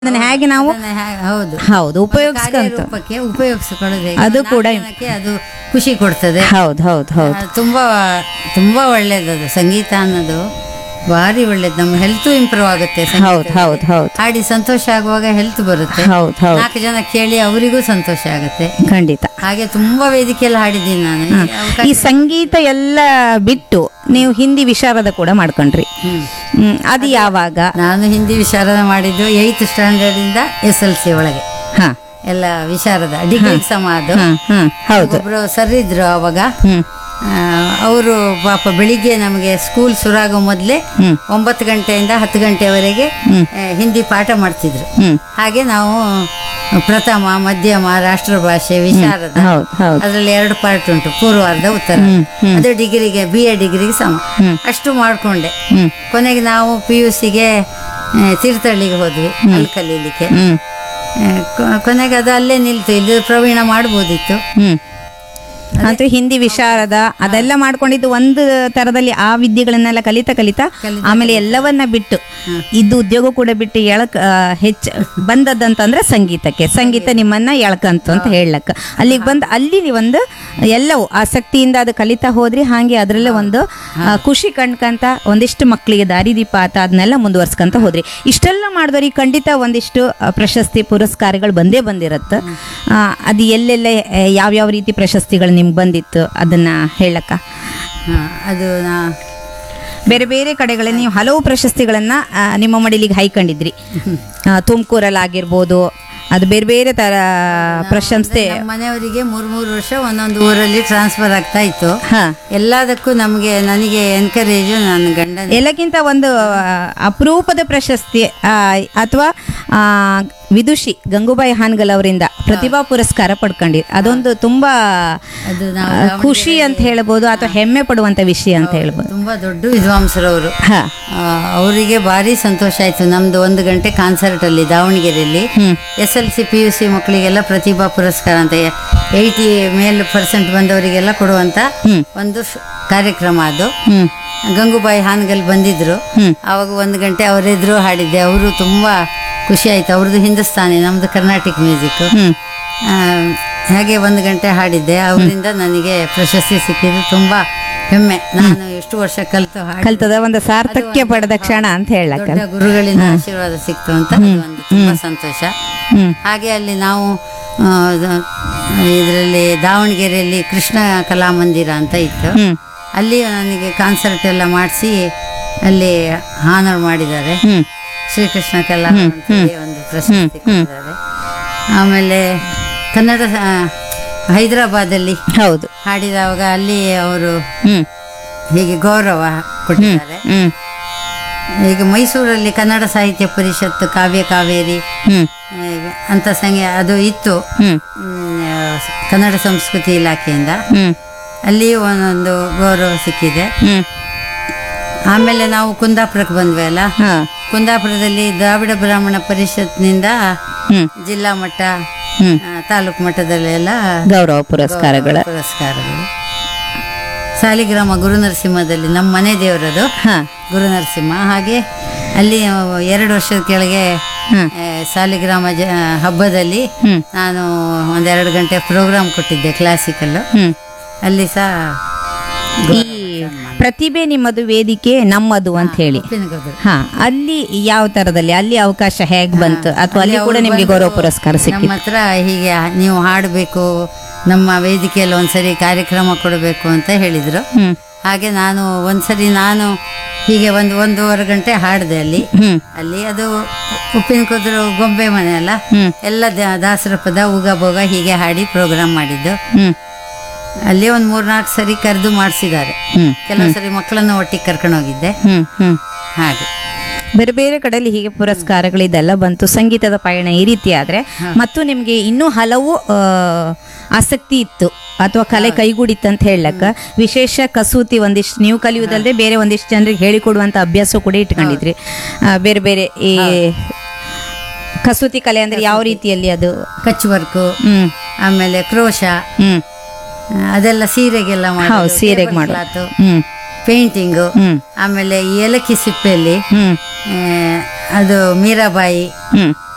ಅದನ್ನ ಹೇಗೆ ನಾವು ಅದನ್ನ ಹ್ಯಾ- ಹೌದು ಹೌದು ಉಪಯೋಗಿಸ್ಕೊಂತ ರೂಪಕ್ಕೆ ಉಪಯೋಗಿಸಿಕೊಳ್ಳೋದು ಹೇಗೆ? ಅದು ಕೂಡ ನಾಲ್ಕು ಜನಕ್ಕೆ ಅದು ಖುಷಿ ಕೊಡ್ತದೆ ಹೌದು ಹೌದು ಹೌದು ಆ, ತುಂಬಾ ತುಂಬಾ ಒಳ್ಳೇದದು ಸಂಗೀತ ಅನ್ನೋದು ಭಾರಿ ಒಳ್ಳೇದು ನಮ್ಮ ಹೆಲ್ತ್ ಇಂಪ್ರೂವ್ ಆಗುತ್ತೆ ಸಂಗೀತ. ಹೌದು ಹೌದು ಹೌದು ಹಾಡಿ ಸಂತೋಷ ಆಗುವಾಗ ಹೆಲ್ತ್ ಬರುತ್ತೆ ಹೌದು ಹೌದು ನಾಲ್ಕು ಜನ ಕೇಳಿ ಅವರಿಗೂ ಸಂತೋಷ ಆಗುತ್ತೆ ಖಂಡಿತ ಹಾಗೆ ತುಂಬಾ ವೇದಿಕೆಯಲ್ಲಿ ಹಾಡಿದ್ದೀನಿ ನಾನು ಈ ಅವಕಾಶ- ಈ ಸಂಗೀತ ಎಲ್ಲ ಬಿಟ್ಟು ನೀವು ಹಿಂದಿ ವಿಶಾರದ ಕೂಡ ಮಾಡ್ಕೊಂಡ್ರಿ ಹ್ಮ್. ಹ್ಮ್, ಅದು ಯಾವಾಗ ನಾನು ಹಿಂದಿ ವಿಶಾರದ ಮಾಡಿದ್ದು ಏಯ್ತ್ ಸ್ಟ್ಯಾಂಡರ್ಡ್ ಇಂದ ಎಸ್ ಎಲ್ ಸಿ ಒಳಗೆ ಹಾ ಎಲ್ಲ ವಿಶಾರದ ಡಿಗ್ರಿ ಸಮ ಅದು ಹ್ಮ್ ಹ್ಮ್ ಹೌದು ಒಬ್ರು ಸರ್ ಇದ್ರು ಅವಾಗ ಹ್ಮ್ ಅವರು ಪಾಪ ಬೆಳಿಗ್ಗೆ ನಮಗೆ ಸ್ಕೂಲ್ ಶುರುವಾಗೋ ಮೊದಲೇ ಹ್ಮ್. ಒಂಬತ್ತು ಗಂಟೆಯಿಂದ ಹತ್ತು ಗಂಟೆವರೆಗೆ ಹ್ಮ್. ಆ, ಹಿಂದಿ ಪಾಠ ಮಾಡ್ತಿದ್ರು ಹ್ಮ್ ಹಾಗೆ ನಾವು ಪ್ರಥಮ ಮಧ್ಯಮ ರಾಷ್ಟ್ರಭಾಷೆ ವಿಶಾರದ ಹೌದು ಹೌದು ಅದರಲ್ಲಿ ಎರಡು ಪಾರ್ಟ್ ಉಂಟು ಪೂರ್ವಾರ್ಧ ಉತ್ತರ ಹ್ಮ್, ಹ್ಮ್. ಅದು ಡಿಗ್ರಿಗೆ ಬಿ ಎ ಡಿಗ್ರಿಗೆ ಸಮ ಹ್ಮ್. ಅಷ್ಟು ಮಾಡ್ಕೊಂಡೆ ಹ್ಮ್ ಕೊನೆಗೆ ನಾವು ಪಿ ಯು ಸಿಗೆ ತೀರ್ಥಹಳ್ಳಿಗೆ ಹೋದ್ವಿ ಅಲ್ಲಿ ಕಲೀಲಿಕ್ಕೆ ಹ್ಮ್ ಆ, ಕೊ- ಕೊನೆಗೆ ಅದು ಅಲ್ಲೇ ನಿಲ್ತು ಇದು ಪ್ರವೀಣ ಮಾಡ್ಬೋದಿತ್ತು ಹ್ಮ್ ಅಂತೂ ಹಿಂದಿ ವಿಶಾರದ ಅದೆಲ್ಲ ಮಾಡ್ಕೊಂಡಿದ್ದು ಒಂದು ತರದಲ್ಲಿ ಆ ವಿದ್ಯೆಗಳನ್ನೆಲ್ಲ ಕಲಿತಾ ಕಲಿತಾ ಕಲಿತಾ ಆಮೇಲೆ ಎಲ್ಲವನ್ನ ಬಿಟ್ಟು ಇದು ಉದ್ಯೋಗ ಕೂಡ ಬಿಟ್ಟು ಎಳಕ್ ಆ, ಹೆಚ್ಚ ಬಂದದ್ದಂತಂದ್ರೆ ಸಂಗೀತಕ್ಕೆ ಸಂಗೀತ ನಿಮ್ಮನ್ನ ಎಳ್ಕಂತು ಅಂತ ಹೇಳಕ್ಕ ಅಲ್ಲಿಗೆ ಬಂದು ಅಲ್ಲಿ ಒಂದು ಎಲ್ಲವೂ ಆಸಕ್ತಿಯಿಂದ ಅದು ಕಲಿತಾ ಹೋದ್ರಿ ಹಾಗೆ ಅದರಲ್ಲೇ ಒಂದು ಆ, ಖುಷಿ ಕಂಡ್ಕಂತ ಒಂದಿಷ್ಟು ಮಕ್ಕಳಿಗೆ ದಾರಿದೀಪ ಆತ ಅದನ್ನೆಲ್ಲ ಮುಂದುವರ್ಸ್ಕೊಂತ ಹೋದ್ರಿ ಇಷ್ಟೆಲ್ಲ ಮಾಡಿದವ್ರಿಗೆ ಖಂಡಿತ ಒಂದಿಷ್ಟು ಆ, ಪ್ರಶಸ್ತಿ ಪುರಸ್ಕಾರಗಳು ಬಂದೇ ಬಂದಿರತ್ತೆ ಆ, ಅದು ಎಲ್ಲೆಲ್ಲ ಆ, ಯಾವ್ಯಾವ ರೀತಿ ಪ್ರಶಸ್ತಿಗಳು ನಿಮ್ಗೆ ಬಂದಿತ್ತು ಅದನ್ನ ಹೇಳಕ್ಕ ಹಾ, ಅದು ನಾ ಬೇರೆ ಬೇರೆ ಕಡೆಗಳಲ್ಲಿ ನೀವು ಹಲವು ಪ್ರಶಸ್ತಿಗಳನ್ನ ಆ, ನಿಮ್ಮ ಮಡಿಲಿಗೆ ಹೈಕೊಂಡಿದ್ರಿ ತುಮಕೂರಲ್ಲಿ ಆಗಿರ್ಬೋದು ಅದು ಬೇರೆ ಬೇರೆ ತರ ಪ್ರಶಂಸೆ ನಮ್ಮ ಮನೆಯವರಿಗೆ ಮೂರ್ ಮೂರು ವರ್ಷ ಒಂದೊಂದು ಊರಲ್ಲಿ ಟ್ರಾನ್ಸ್ಫರ್ ಆಗ್ತಾ ಇತ್ತು ಹಾ ಎಲ್ಲದಕ್ಕೂ ನಮಗೆ ನನಗೆ ಎನ್ಕರೇಜ್ ನನ್ನ ಗಂಡನ ಎಲ್ಲಕ್ಕಿಂತ ಒಂದು ಆ, ಅಪರೂಪದ ಪ್ರಶಸ್ತಿ ಅಥವಾ ವಿದುಷಿ ಗಂಗೂಬಾಯಿ ಹಾನ್ಗಲ್ ಅವರಿಂದ ಪ್ರತಿಭಾ ಪುರಸ್ಕಾರ ಪಡ್ಕೊಂಡಿ ಅದೊಂದು ತುಂಬಾ ಅದು ಆ, ನಾವು ಖುಷಿ ಅಂತ ಹೇಳ್ಬೋದು ಅಥವಾ ಹೆಮ್ಮೆ ಪಡುವಂತ ವಿಷಯ ಅಂತ ಹೇಳ್ಬೋದು ತುಂಬಾ ದೊಡ್ಡ ವಿದ್ವಾಂಸರವರು ಹಾ ಅವರಿಗೆ ಭಾರಿ ಸಂತೋಷ ಆಯ್ತು ನಮ್ದು ಒಂದು ಗಂಟೆ ಕಾನ್ಸರ್ಟ್ ಅಲ್ಲಿ ದಾವಣಗೆರೆಯಲ್ಲಿ ಹ್ಮ್ S L C P U C ಮಕ್ಕಳಿಗೆಲ್ಲ ಪ್ರತಿಭಾ ಪುರಸ್ಕಾರ ಅಂತ ಏಯ್ಟಿ ಮೇಲ್ ಪರ್ಸೆಂಟ್ ಬಂದವರಿಗೆಲ್ಲ ಕೊಡುವಂತ ಹ್ಮ್ ಒಂದು ಶ- ಕಾರ್ಯಕ್ರಮ ಅದು ಹ್ಮ್ ಗಂಗೂಬಾಯಿ ಹಾನ್ಗಲ್ ಬಂದಿದ್ರು ಹ್ಮ್ ಆವಾಗ ಒಂದು ಗಂಟೆ ಅವರೆದುರು ಹಾಡಿದ್ದೆ ಅವರು ತುಂಬಾ ಖುಷಿ ಆಯ್ತು ಅವ್ರದ್ದು ಹಿಂದೂಸ್ತಾನಿ ನಮ್ದು ಕರ್ನಾಟಿಕ್ ಮ್ಯೂಸಿಕ್ ಹ್ಮ್ ಹಾಗೆ ಒಂದು ಗಂಟೆ ಹಾಡಿದ್ದೆ ಅವರಿಂದ ನನಗೆ ಪ್ರಶಸ್ತಿ ಸಿಕ್ಕಿದ್ದು ತುಂಬಾ ಹೆಮ್ಮೆ ನಾನು ಎಷ್ಟು ವರ್ಷ ಕಲಿತು ಹಾಡಿ ಕಲ್ತದ ಒಂದು ಸಾರ್ಥಕ್ಯ ಪಡೆದ ಕ್ಷಣ ಅಂತ ಹೇಳಕ್ಕ ದೊಡ್ಡ ಗುರುಗಳಿಂದ ಆಶೀರ್ವಾದ ಸಿಕ್ತು ಅಂತ ಅದು ಒಂದು ತುಂಬಾ ಸಂತೋಷ ಹ್ಮ್ ಹಾಗೆ ಅಲ್ಲಿ ನಾವು ಇದರಲ್ಲಿ ದಾವಣಗೆರೆಯಲ್ಲಿ ಕೃಷ್ಣ ಕಲಾಮಂದಿರ ಅಂತ ಇತ್ತು ಹ್ಮ್ ಅಲ್ಲಿ ನನಗೆ ಕಾನ್ಸರ್ಟ್ ಎಲ್ಲ ಮಾಡಿಸಿ ಅಲ್ಲಿ ಹಾನರ್ ಮಾಡಿದ್ದಾರೆ ಹ್ಮ್ ಶ್ರೀಕೃಷ್ಣ ಕಲಾ ಅಂತೇಳಿ ಒಂದು ಪ್ರಶಸ್ತಿ ಕೊಟ್ಟಿದ್ದಾರೆ ಆಮೇಲೆ ಕನ್ನಡ ಆ, ಹೈದರಾಬಾದಲ್ಲಿ ಹೌದು ಹಾಡಿದವಾಗ ಅಲ್ಲಿ ಅವರು ಹ್ಮ್ ಹೀಗೆ ಗೌರವ ಕೊಟ್ಟಿದ್ದಾರೆ ಹ್ಮ್ ಈಗ ಮೈಸೂರಲ್ಲಿ ಕನ್ನಡ ಸಾಹಿತ್ಯ ಪರಿಷತ್ತು ಕಾವ್ಯ ಕಾವೇರಿ ಹ್ಮ್ ಆ, ಅಂತ ಸಂಘ ಅದು ಇತ್ತು ಹ್ಮ್ ಹ್ಮ್, ಆ, ಕನ್ನಡ ಸಂಸ್ಕೃತಿ ಇಲಾಖೆಯಿಂದ ಹ್ಮ್ ಅಲ್ಲಿ ಒಂದೊಂದು ಗೌರವ ಸಿಕ್ಕಿದೆ ಹ್ಮ್ ಆಮೇಲೆ ನಾವು ಕುಂದಾಪುರಕ್ಕೆ ಬಂದ್ವಿ ಅಲ್ಲ ಹಾ ಕುಂದಾಪುರದಲ್ಲಿ ದ್ರಾವಿಡ ಬ್ರಾಹ್ಮಣ ಪರಿಷತ್ನಿಂದ ಹ್ಮ್ ಜಿಲ್ಲಾ ಮಟ್ಟ ಹ್ಮ್ ಆ, ತಾಲೂಕು ಮಟ್ಟದಲ್ಲೆಲ್ಲ ಗೌರವ ಪುರಸ್ಕಾರಗಳ ಪುರಸ್ಕಾರಗಳು ಸಾಲಿಗ್ರಾಮ ಗುರು ನರಸಿಂಹದಲ್ಲಿ ನಮ್ಮ ಮನೆ ದೇವರದು ಹಾ ಗುರು ನರಸಿಂಹ ಹಾಗೆ ಅಲ್ಲಿ ಎರಡು ವರ್ಷದ ಕೆಳಗೆ ಹ್ಮ್ ಆ, ಸಾಲಿಗ್ರಾಮ ಜ ಹಬ್ಬದಲ್ಲಿ ಹ್ಮ್ ನಾನು ಒಂದೆರಡು ಗಂಟೆ ಪ್ರೋಗ್ರಾಮ್ ಕೊಟ್ಟಿದ್ದೆ ಕ್ಲಾಸಿಕಲ್ ಹ್ಮ್ ಅಲ್ಲಿ ಸಹ ಈ ಪ್ರತಿಭೆ ನಿಮ್ಮದು ವೇದಿಕೆ ನಮ್ಮದು ಅಂತ ಹೇಳಿ ಉಪ್ಪಿನಗೌಡರು. ಹಾ ಅಲ್ಲಿ ಯಾವ ತರದಲ್ಲಿ ಅಲ್ಲಿ ಅವಕಾಶ ಹೇಗ್ ಬಂತು ಅಥವಾ ಅಲ್ಲಿ ಕೂಡ ಅವ್ರು ನಿಮ್ಗೆ ಬಂದು ಗೌರವ ಪುರಸ್ಕಾರ ನಮ್ಮ ಸಿಕ್ಕಿತ್ತು ಹತ್ರ ಹೀಗೆ ನೀವು ಹಾಡಬೇಕು ನಮ್ಮ ವೇದಿಕೆಯಲ್ಲಿ ಒಂದ್ಸರಿ ಕಾರ್ಯಕ್ರಮ ಕೊಡಬೇಕು ಅಂತ ಹೇಳಿದ್ರು ಹ್ಮ್ ಹಾಗೆ ನಾನು ಒಂದ್ಸರಿ ನಾನು ಹೀಗೆ ಒಂದು ಒಂದೂವರೆ ಗಂಟೆ ಹಾಡಿದೆ ಅಲ್ಲಿ ಹ್ಮ್ ಅಲ್ಲಿ ಅದು ಉಪ್ಪಿನ ಕುದುರು ಗೊಂಬೆ ಮನೆ ಅಲ್ಲ ಹ್ಮ್ ಎಲ್ಲ ದ- ದಾಸರ ಪದ ಉಗ ಭೋಗ ಹೀಗೆ ಹಾಡಿ ಪ್ರೋಗ್ರಾಮ್ ಮಾಡಿದ್ದು ಹ್ಮ್ ಅಲ್ಲಿ ಒಂದು ಮೂರ್ನಾಲ್ಕು ಸರಿ ಕರೆದು ಮಾಡಿಸಿದ್ದಾರೆ ಹ್ಮ್ ಕೆಲವು ಸರಿ ಮಕ್ಕಳನ್ನು ಒಟ್ಟಿಗೆ ಕರ್ಕೊಂಡು ಹೋಗಿದ್ದೆ ಹ್ಮ್ ಹ್ಮ್ ಹಾಗೆ ಬೇರೆ ಬೇರೆ ಕಡೆಯಲ್ಲಿ ಹೀಗೆ ಪುರಸ್ಕಾರಗಳು ಇದೆಲ್ಲ ಬಂತು ಸಂಗೀತದ ಪಯಣ ಈ ರೀತಿ ಆದ್ರೆ ಮತ್ತು ನಿಮ್ಗೆ ಇನ್ನೂ ಹಲವು ಆ, ಆಸಕ್ತಿ ಇತ್ತು ಅಥವಾ ಕಲೆ ಕೈಗೂಡಿತ್ತು ಅಂತ ಹೇಳಕ್ಕ ವಿಶೇಷ ಕಸೂತಿ ಒಂದಿಷ್ಟು ನೀವು ಕಲಿಯುವುದಲ್ಲದೆ ಬೇರೆ ಒಂದಿಷ್ಟು ಜನರಿಗೆ ಹೇಳಿಕೊಡುವಂತ ಅಭ್ಯಾಸ ಕೂಡ ಇಟ್ಕೊಂಡಿದ್ರಿ ಆ, ಬೇರೆ ಬೇರೆ ಈ ಕಸೂತಿ ಕಲೆ ಅಂದ್ರೆ ಯಾವ ರೀತಿಯಲ್ಲಿ ಅದು ಕಚ್ ವರ್ಕು ಹ್ಮ್ ಆಮೇಲೆ ಕ್ರೋಶ ಹ್ಮ್ ಅದೆಲ್ಲ ಸೀರೆಗೆಲ್ಲ ಹೌದು ಸೀರೆಗೆ ಮಾಡು ಮಾಡೋದು ಹ್ಮ್ ಪೇಂಟಿಂಗು ಹ್ಮ್ ಆಮೇಲೆ ಈ ಏಲಕ್ಕಿ ಸಿಪ್ಪೆಯಲ್ಲಿ ಹ್ಮ್ ಆ, ಅದು ಮೀರಾಬಾಯಿ ಹ್ಮ್